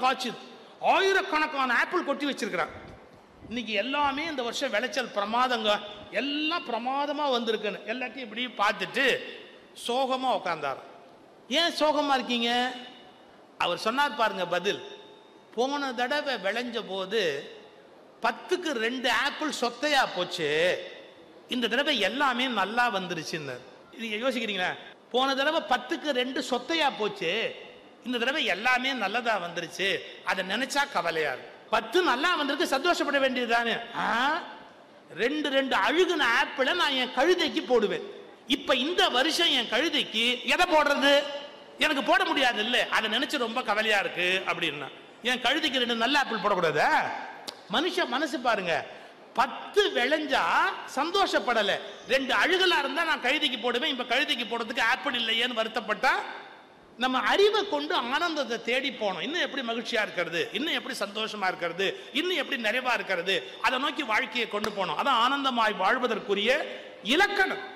காய்ச்சுது ஆயிரக்கணக்கான ஆப்பிள் கொட்டி வச்சிருக்கிறாங்க இன்னைக்கு எல்லாமே இந்த வருஷம் விளைச்சல் பிரமாதங்க எல்லாம் பிரமாதமா வந்திருக்குன்னு எல்லாத்தையும் இப்படி பார்த்துட்டு சோகமா உட்கார்ந்தார் ஏன் சோகமா இருக்கீங்க அவர் சொன்னார் பாருங்க பதில் போன தடவை விளைஞ்ச போது பத்துக்கு ரெண்டு ஆப்பிள் சொத்தையா போச்சு இந்த தடவை எல்லாமே நல்லா வந்துருச்சுன்னு நீங்க யோசிக்கிறீங்களா போன தடவை பத்துக்கு ரெண்டு சொத்தையா போச்சு இந்த தடவை எல்லாமே நல்லதா வந்துருச்சு அதை நினைச்சா கவலையா இருக்கு பத்து நல்லா வந்திருக்கு சந்தோஷப்பட வேண்டியதுதானே ஆ? ரெண்டு ரெண்டு அழுகுன ஆப்பிளை நான் என் கழுதைக்கு போடுவேன் இப்ப இந்த வருஷம் என் கழுதைக்கு எதை போடுறது எனக்கு போட முடியாது இல்ல அதை நினைச்சு ரொம்ப கவலையா இருக்கு அப்படின்னா என் கழுதைக்கு ரெண்டு நல்ல ஆப்பிள் போடக்கூடாதா மனுஷ மனசு பாருங்க பத்து விளைஞ்சா சந்தோஷப்படல ரெண்டு அழுகலா இருந்தா நான் கழுதைக்கு போடுவேன் இப்ப கழுதைக்கு போடுறதுக்கு ஆப்பிள் இல்லையேன்னு வருத்தப்பட்டா நம்ம அறிவை கொண்டு ஆனந்தத்தை தேடி போனோம் இன்னும் எப்படி மகிழ்ச்சியா இருக்கிறது இன்னும் எப்படி சந்தோஷமா இருக்கிறது இன்னும் எப்படி நிறைவா இருக்கிறது அதை நோக்கி வாழ்க்கையை கொண்டு போனோம் அதான் ஆனந்தமாய் வாழ்வதற்குரிய இலக்கணம்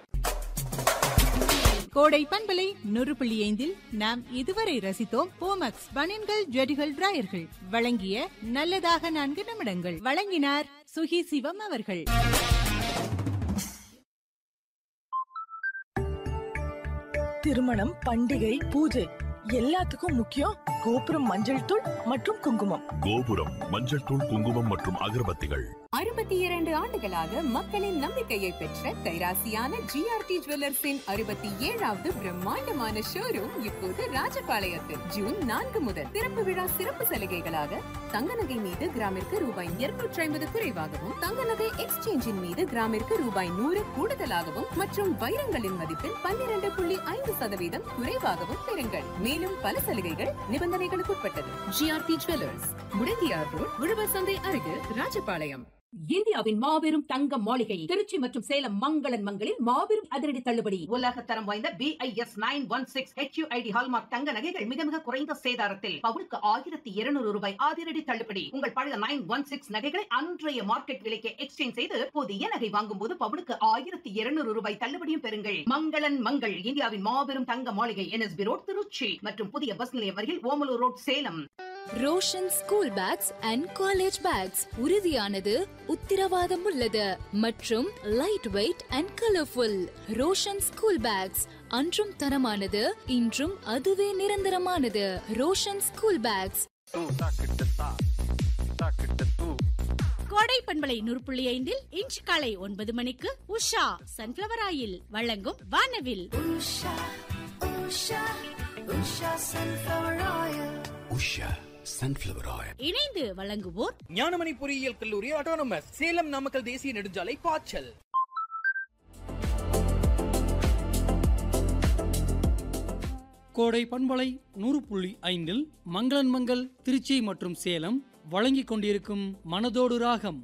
கோடை பண்பலை நூறு புள்ளி ஐந்தில் நாம் இதுவரை ரசித்தோம் போமக்ஸ் பனியன்கள் ஜெடிகள் டிராயர்கள் வழங்கிய நல்லதாக நான்கு நிமிடங்கள் வழங்கினார் சுகி சிவம் அவர்கள் திருமணம் பண்டிகை பூஜை எல்லாத்துக்கும் முக்கியம் கோபுரம் மஞ்சள் தூள் மற்றும் குங்குமம் கோபுரம் மஞ்சள் தூள் குங்குமம் மற்றும் அகர்பத்திகள் அறுபத்தி இரண்டு ஆண்டுகளாக மக்களின் நம்பிக்கையை பெற்ற கைராசியான ஜிஆர்டி ஜுவல்லர்ஸின் அறுபத்தி ஏழாவது பிரம்மாண்டமான ஷோரூம் இப்போது ராஜபாளையத்தில் ஜூன் நான்கு முதல் திறப்பு விழா சிறப்பு சலுகைகளாக தங்க நகை மீது கிராமிற்கு ரூபாய் இருநூற்றி ஐம்பது குறைவாகவும் தங்க நகை எக்ஸ்சேஞ்சின் மீது கிராமிற்கு ரூபாய் நூறு கூடுதலாகவும் மற்றும் வைரங்களின் மதிப்பில் பன்னிரண்டு புள்ளி ஐந்து சதவீதம் குறைவாகவும் பெறுங்கள் மேலும் பல சலுகைகள் நிபந்தனைகளுக்கு உட்பட்டது ஜிஆர்டி ஜுவல்லர்ஸ் முடங்கியார் ரோட் உழவர் சந்தை அருகில் ராஜபாளையம் இந்தியாவின் மாபெரும் தங்க மாளிகை திருச்சி மற்றும் சேலம் மங்களன் மங்களில் மாபெரும் அதிரடி தள்ளுபடி உலக தரம் வாய்ந்த BIS nine one six HUID hallmark தங்க நகைகள் மிக மிக குறைந்த சேதாரத்தில் பவுனுக்கு ஆயிரத்தி இருநூறு ரூபாய் அதிரடி தள்ளுபடி உங்கள் பழைய நைன் ஒன் சிக்ஸ் நகைகளை அன்றைய மார்க்கெட் விலைக்கு எக்ஸ்சேஞ்ச் செய்து புதிய நகை வாங்கும் போது பவுனுக்கு ஆயிரத்தி இருநூறு ரூபாய் தள்ளுபடியும் பெறுங்கள் மங்களன் மங்கள் இந்தியாவின் மாபெரும் தங்க மாளிகை என்எஸ்பி ரோட் திருச்சி மற்றும் புதிய பஸ் நிலையம் அருகில் Omalur road Salem Roshan school bags and college bags உறுதியானது உத்திரவாதம் உள்ளது மற்றும் light weight and colourful Roshan school bags அன்றும் தரமானது இன்றும் அதுவே நிரந்தரமானது ரோஷன் ஸ்கூல் பேக்ஸ் கோடை பண்பலை நூறு புள்ளி ஐந்தில் இன்று காலை ஒன்பது மணிக்கு உஷா சன்ஃபிளவர் ஆயில் வழங்கும் வானவில் உஷா சன்ஃபிளவர் ஆயில் இணைந்து வழங்குவோர் ஞானமணி பொறியியல் கல்லூரி ஆட்டோனமஸ் சேலம் நாமக்கல் தேசிய நெடுஞ்சாலை பாய்ச்சல் கோடை பண்பலை நூறு புள்ளி ஐந்தில் மங்களன் மங்கள் திருச்சி மற்றும் சேலம் வழங்கிக் கொண்டிருக்கும் மனதோடு ராகம்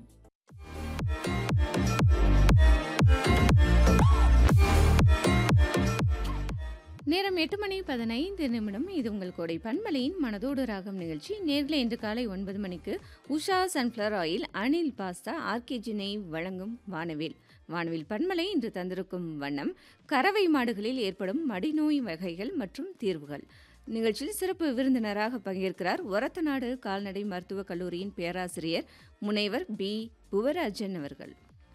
நேரம் எட்டு மணி பதினைந்து நிமிடம் இது உங்கள் கோடை பண்பலையின் மனதோடு ராகம் நிகழ்ச்சி நேரில் இன்று காலை ஒன்பது மணிக்கு Usha sunflower oil Anil pasta RKG நெய் வழங்கும் வானவில் வானவில் பண்பலை இன்று தந்திருக்கும் வண்ணம் கறவை மாடுகளில் ஏற்படும் மடிநோய் வகைகள் மற்றும் தீர்வுகள் நிகழ்ச்சியில் சிறப்பு விருந்தினராக பங்கேற்கிறார் ஒரத்தநாடு கால்நடை மருத்துவக் கல்லூரியின் பேராசிரியர் முனைவர் பி புவராஜன் அவர்கள்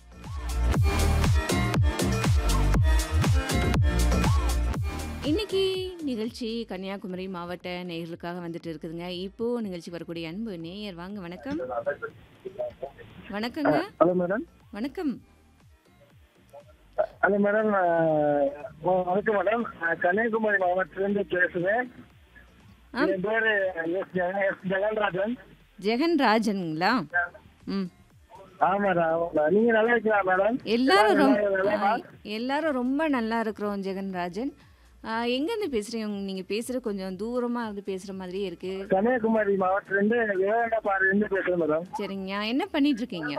இன்னைக்கு நிகழ்ச்சி கன்னியாகுமரி மாவட்ட நேயர்களுக்காக வந்துட்டு இருக்குதுங்க இப்போ நிகழ்ச்சி வரக்கூடிய அன்பு நேயர் வாங்க வணக்கம் வணக்கங்க ஹலோ மேடம் வணக்கம் ஹலோ மேடம் வணக்கம் மேடம் நான் கன்னியாகுமரி மாவட்டத்திலிருந்து பேசுகிறேன் என் பேர் எஸ் ஜெகன் எஸ் ஜெகன்ராஜன் ஜெகன் ராஜனுங்களா ம் ஆமா மேடம் நீங்க நல்லா இருக்கீங்களா மேடம் எல்லாரும் ரொம்ப நலமா? ஆ, எல்லாரும் ரொம்ப நல்லா இருக்கிறோம் ஜெகன் ராஜன் ஆ, எங்கேருந்து பேசுறீங்க நீங்க பேசுறது கொஞ்சம் தூரமா இருந்து பேசுற மாதிரியே இருக்கு கன்னியாகுமரி மாவட்டத்திலிருந்து விவேகபாடிலிருந்து பேசுறேன் மேடம் சரிங்க என்ன பண்ணிட்டு இருக்கீங்க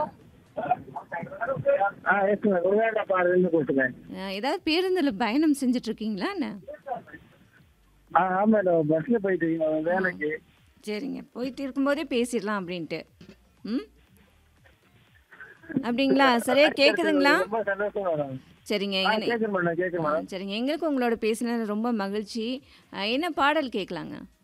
ஆ எஸ் மேடம் விவேகபாடிலிருந்து பேசுறேன் ஆ, ஏதாவது பேருந்துல பயணம் செஞ்சுட்டு இருக்கீங்களா என்ன ஆ ஆமா மேடம் பஸ்ல போயிட்டு இருக்கேன் வேலைக்கு சரிங்க போயிட்டு இருக்கும்போதே பேசிடலாம் அப்படின்ட்டு ம் அப்படிங்களா சரியா கேக்குதுங்களா ரொம்ப சந்தோஷம் மேடம் சரிங்க ஆ, என்ன- கேக்குது மேடம் கேக்குது ஆ, மேடம் சரிங்க எங்களுக்கு உங்களோட பேசினது ரொம்ப மகிழ்ச்சி ஆ, என்ன பாடல் கேட்கலாங்க